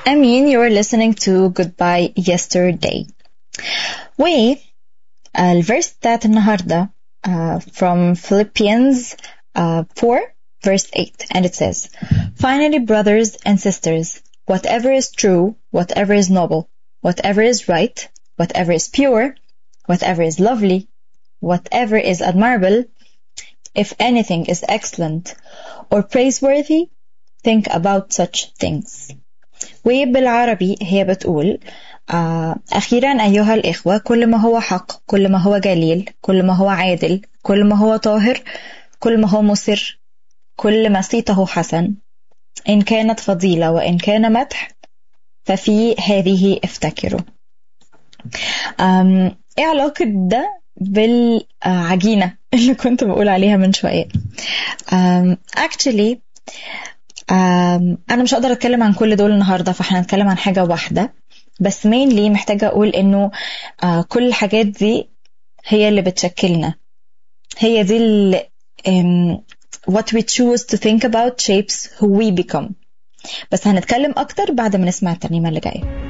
Amin, you're listening to Goodbye Yesterday. و الفيرس بتاعت النهاردة uh, from Philippians uh, 4 verse 8 and it says Finally brothers and sisters whatever is true whatever is noble whatever is right whatever is pure whatever is lovely whatever is admirable if anything is excellent or praiseworthy think about such things وبالعربي هي بتقول آه أخيرا أيها الإخوة كل ما هو حق كل ما هو جليل كل ما هو عادل كل ما هو طاهر كل ما هو مسر كل ما صيته حسن إن كانت فضيلة وإن كان مدح ففي هذه افتكروا أم إيه علاقة ده بالعجينة اللي كنت بقول عليها من شوية um, actually um, أنا مش هقدر أتكلم عن كل دول النهاردة فاحنا هنتكلم عن حاجة واحدة بس mainly محتاجة أقول إنه uh, كل الحاجات دي هي اللي بتشكلنا هي دي اللي um, what we choose to think about shapes who we become بس هنتكلم أكتر بعد ما نسمع الترنيمة اللي جاية